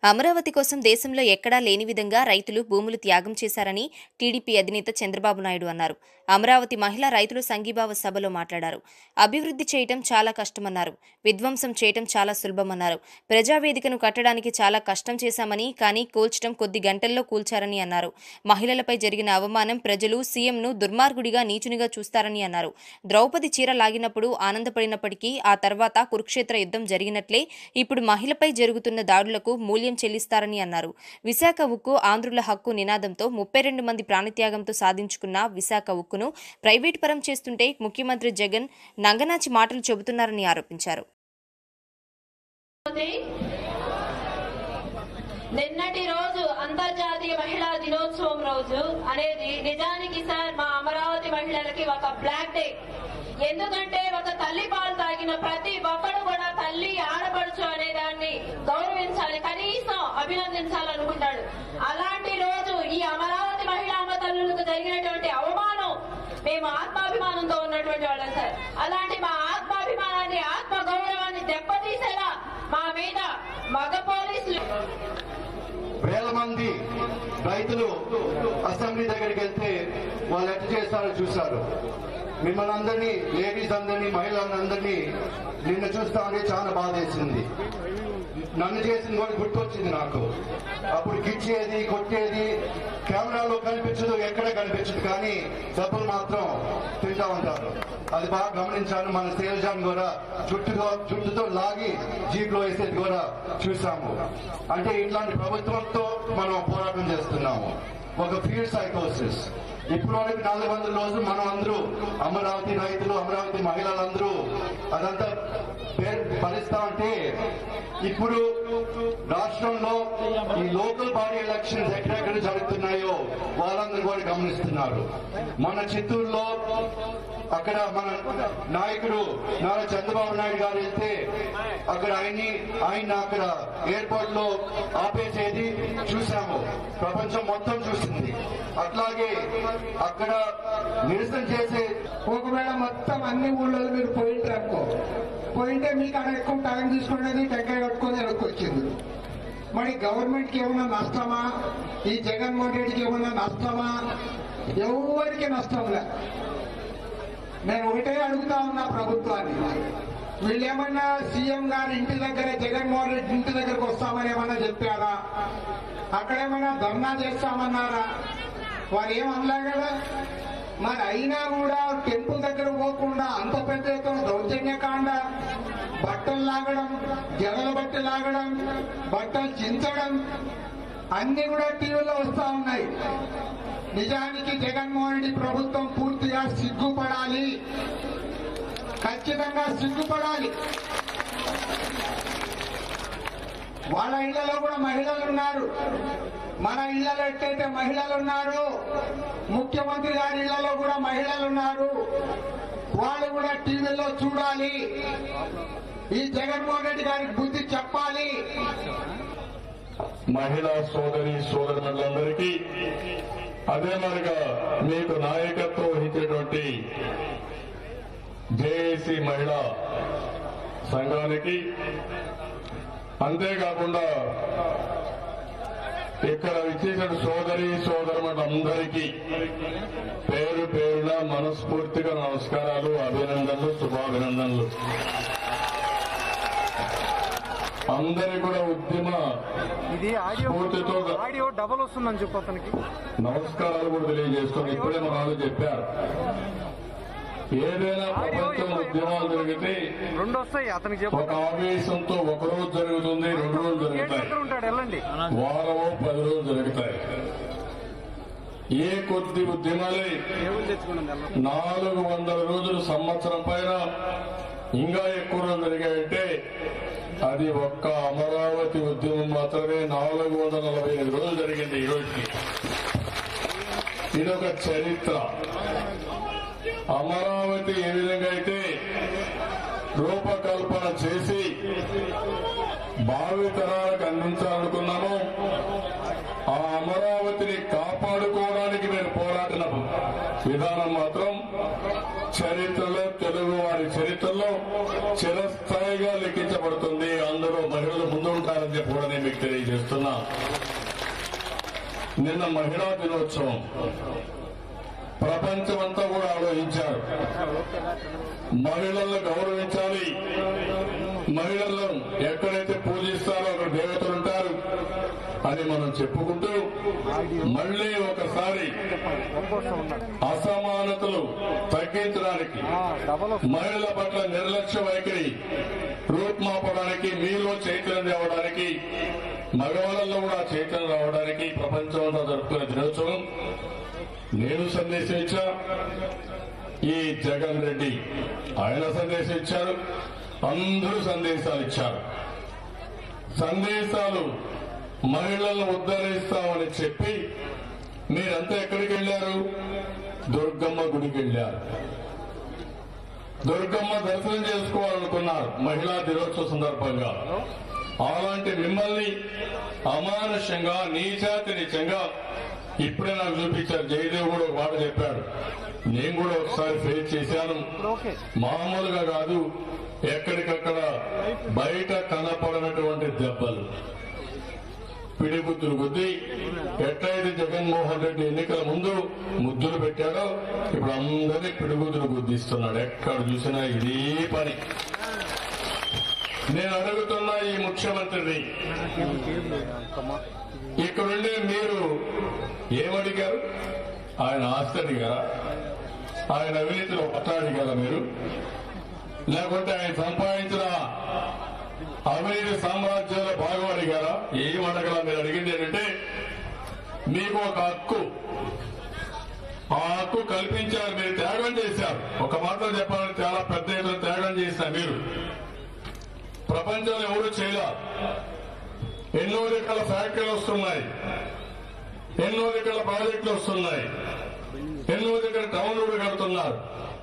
అమరావతి కోసం దేశంలో ఎక్కడా లేని విధంగా రైతులు భూములు త్యాగం చేశారని టీడీపీ అధినేత చంద్రబాబు నాయుడు అన్నారు అమరావతి మహిళా రైతులు సంఘీభావ సభలో మాట్లాడారు అభివృద్ధి చేయటం చాలా కష్టమన్నారు విధ్వంసం చేయటం చాలా సులభమన్నారు ప్రజావేదికను కట్టడానికి చాలా కష్టం చేశామని కానీ కూల్చడం కొద్ది గంటల్లో కూల్చారని అన్నారు మహిళలపై జరిగిన అవమానం ప్రజలు సీఎంను దుర్మార్గుడిగా నీచునిగా చూస్తారని అన్నారు ద్రౌపది చీర లాగినప్పుడు ఆనందపడినప్పటికీ ఆ తర్వాత కురుక్షేత్ర యుద్ధం జరిగినట్లే ఇప్పుడు మహిళపై జరుగుతున్న దాడులకు మూల్యం చెల్లిస్తారని అన్నారు విశాఖ ఉక్కు ఆంధ్రుల హక్కు నినాదంతో ముప్పై రెండు మంది ప్రాణత్యాగంతో సాధించుకున్న విశాఖ ఉక్కును ప్రైవేట్ పరం చేస్తుంటే ముఖ్యమంత్రి జగన్ నంగనాచి మాటలు చెబుతున్నారని ఆరోపించారు ఉంది. నిన్నటి రోజు అంతర్జాతీయ మహిళా దినోత్సవం రోజు అనేది నిజానికి సార్ మా అమరావతి మహిళలకి ఒక బ్లాక్ డే ఎందుకంటే ఒక తల్లి పాలు తాగిన ప్రతి ఒక్కడు కూడా తల్లి ఆడపడుచు అనే దాన్ని గౌరవించాలి కనీసం అభినందించాలనుకుంటాడు అలాంటి రోజు ఈ అమరావతి మహిళా తల్లులకు జరిగినటువంటి అవమానం మేము ఆత్మాభిమానంతో ఉన్నటువంటి వాళ్ళం సార్ అలాంటి మా ఆత్మాభిమానాన్ని ఆత్మ గౌరవాన్ని దెబ్బతీసేలా మా మీద మగ పోలీసులు వేల మంది రైతులు అసెంబ్లీ దగ్గరికి వెళ్తే వాళ్ళు ఎట్లా చేస్తారో చూశారు మిమ్మల్ని అందరినీ లేడీస్ అందరినీ మహిళలందరినీ నిన్న చూస్తా ఉంటే చాలా బాధ వేసింది నన్ను చేసింది కూడా గుర్తొచ్చింది నాకు అప్పుడు గిచ్చేది కొట్టేది కెమెరాలో కనిపించదు ఎక్కడ కనిపించదు కానీ డబ్బులు మాత్రం తింటా ఉంటారు అది బాగా గమనించాను మన శైలజాన్ కూడా జుట్టుతో జుట్టుతో లాగి జీప్ లో వేసేది కూడా చూసాము అంటే ఇట్లాంటి ప్రభుత్వంతో మనం పోరాటం చేస్తున్నాము ఒక ఫీల్డ్ సైకోసిస్ ఇప్పుడు వరకు నాలుగు వందల రోజులు మనం అందరూ అమరావతి రైతులు అమరావతి మహిళలందరూ అదంతా పేరు భరిస్తా ఉంటే ఇప్పుడు రాష్ట్రంలో ఈ లోకల్ బాడీ ఎలక్షన్స్ ఎక్కడెక్కడ జరుగుతున్నాయో వాళ్ళందరూ కూడా గమనిస్తున్నారు మన చిత్తూరులో అక్కడ మన నాయకుడు నారా చంద్రబాబు నాయుడు గారు వెళ్తే అక్కడ ఆయన్ని ఆయన అక్కడ ఎయిర్పోర్ట్ లో ఆపేసేది చూసాము ప్రపంచం మొత్తం చూసింది అట్లాగే అక్కడ నిరసన చేసే ఒకవేళ మొత్తం అన్ని ఊళ్ళో మీరు పోయింటారు అనుకో పోయింటే మీకు అక్కడ ఎక్కువ టైం తీసుకునేది టెంకాయ కట్టుకొని వెనక్కి వచ్చింది మరి గవర్నమెంట్ కి ఏమన్నా నష్టమా ఈ జగన్మోహన్ రెడ్డికి ఏమన్నా నష్టమా ఎవరికి నష్టం లే నేను ఒకటే అడుగుతా ఉన్నా ప్రభుత్వాన్ని వీళ్ళు ఏమన్నా సీఎం గారి ఇంటి దగ్గర జగన్మోహన్ రెడ్డి ఇంటి దగ్గరకు వస్తామని ఏమన్నా చెప్పారా అక్కడ ఏమన్నా ధర్నా చేస్తామన్నారా వారు ఏమనలే కదా మరి అయినా కూడా టెంపుల్ దగ్గర పోకుండా అంత పెద్ద ఎత్తున దౌర్జన్యకాండ బట్టలు లాగడం జగల బట్టి లాగడం బట్టలు చించడం అన్ని కూడా టీవీలో వస్తా ఉన్నాయి నిజానికి జగన్మోహన్ రెడ్డి ప్రభుత్వం పూర్తిగా సిగ్గుపడాలి ఖచ్చితంగా సిగ్గుపడాలి వాళ్ళ ఇళ్లలో కూడా మహిళలు ఉన్నారు మన ఇళ్లలో ఎట్టయితే మహిళలు ఉన్నారు ముఖ్యమంత్రి గారి ఇళ్లలో కూడా మహిళలు ఉన్నారు వాళ్ళు కూడా టీవీలో చూడాలి ఈ జగన్మోహన్ రెడ్డి గారికి బుద్ధి చెప్పాలి మహిళా సోదరి సోదరులందరికీ అదే మరిగా మీకు నాయకత్వం వహించేటువంటి జేఏసీ మహిళా సంఘానికి అంతేకాకుండా ఇక్కడ విచ్చేసిన సోదరి సోదరులందరికీ పేరు పేరున మనస్ఫూర్తిగా నమస్కారాలు అభినందనలు శుభాభినందనలు అందరి కూడా ఉద్యమ ఇది ఆడియో స్ఫూర్తితో ఆడియో డబల్ వస్తుందని చెప్పు అతనికి నమస్కారాలు కూడా తెలియజేస్తుంది ఇప్పుడే మన వాళ్ళు చెప్పారు ఏదైనా ప్రపంచం ఉద్యమాలు జరిగితే రెండు వస్తాయి అతనికి చెప్పు ఒక ఆవేశంతో ఒక రోజు జరుగుతుంది రెండు రోజులు గేట్ జరుగుతాయి దగ్గర ఉంటాడు వెళ్ళండి వారమో పది రోజులు జరుగుతాయి ఏ కొద్ది ఉద్యమాలే నాలుగు వందల రోజులు సంవత్సరం పైన ఇంకా ఎక్కువ రోజులు జరిగాయంటే అది ఒక్క అమరావతి ఉద్యమం మాత్రమే నాలుగు వందల నలభై ఐదు రోజులు జరిగింది ఈ రోజుకి ఇదొక చరిత్ర అమరావతి ఏ విధంగా అయితే రూపకల్పన చేసి భావితరాలకు అందించాలనుకున్నామో ఆ అమరావతిని కాపాడుకోవడానికి మీరు పోరాడిన విధానం మాత్రం చరిత్రలో తెలుగు వారి చరిత్రలో చిరస్థాయిగా లెక్కించబడుతుంది అందరూ మహిళలు ముందు ఉంటారని చెప్పి కూడా నేను మీకు తెలియజేస్తున్నా నిన్న మహిళా దినోత్సవం ప్రపంచమంతా కూడా ఆలోచించారు మహిళలను గౌరవించాలి మహిళలను ఎక్కడైతే పూజిస్తారో అక్కడ దేవతలు ఉంటారు అని మనం చెప్పుకుంటూ మళ్ళీ ఒకసారి అసమానతలు తగ్గించడానికి డబల్ మహిళల పట్ల నిర్లక్ష్య వైఖరి రూపుమాపడానికి మీలో చైతన్యం తేవడానికి మగవాళ్ళలో కూడా చైతన్యం రావడానికి ప్రపంచంలో జరుపుకునే దినోత్సవం నేను సందేశం ఇచ్చా ఈ జగన్ రెడ్డి ఆయన సందేశం ఇచ్చారు అందరూ సందేశాలు ఇచ్చారు సందేశాలు మహిళలను ఉద్ధరిస్తామని చెప్పి మీరంతా ఎక్కడికి వెళ్ళారు దుర్గమ్మ గుడికి వెళ్ళారు దుర్గమ్మ దర్శనం చేసుకోవాలనుకున్నారు మహిళా దినోత్సవ సందర్భంగా అలాంటి మిమ్మల్ని అమానుషంగా నీచాతి నీచంగా ఇప్పుడే నాకు చూపించారు జయదేవ్ కూడా ఒక మాట చెప్పాడు నేను కూడా ఒకసారి ఫేస్ చేశాను ఓకే మామూలుగా కాదు ఎక్కడికక్కడ బయట కనపడనటువంటి దెబ్బలు పిడిగుద్దులు గుద్ది ఎట్లయితే జగన్మోహన్ రెడ్డి ఎన్నికల ముందు ముద్దులు పెట్టాడో ఇప్పుడు అందరినీ పిడిగుద్దులు గుద్దిస్తున్నాడు ఎక్కడ చూసినా ఇదే పని నేను అడుగుతున్నా ఈ ముఖ్యమంత్రిని ఇక్కడుండే మీరు ఏమడిగారు ఆయన ఆస్తి అడిగారా ఆయన అవినీతిలో పట్ట అడిగారా మీరు లేకుంటే ఆయన సంపాదించిన అవినీతి సామ్రాజ్యాల భాగం అడిగారా ఏం అడగల మీరు అడిగింది ఏంటంటే మీకు ఒక హక్కు ఆ హక్కు కల్పించారు మీరు త్యాగం చేశారు ఒక మాటలో చెప్పాలంటే చాలా పెద్ద ఎత్తున త్యాగం చేశారు మీరు ప్రపంచంలో ఎవరు చేయలే ఎన్నో రకాల ఫ్యాక్టరీలు వస్తున్నాయి ఎన్నో రకాల ప్రాజెక్టులు వస్తున్నాయి ఎన్నో రకాల టౌన్లు కడుతున్నారు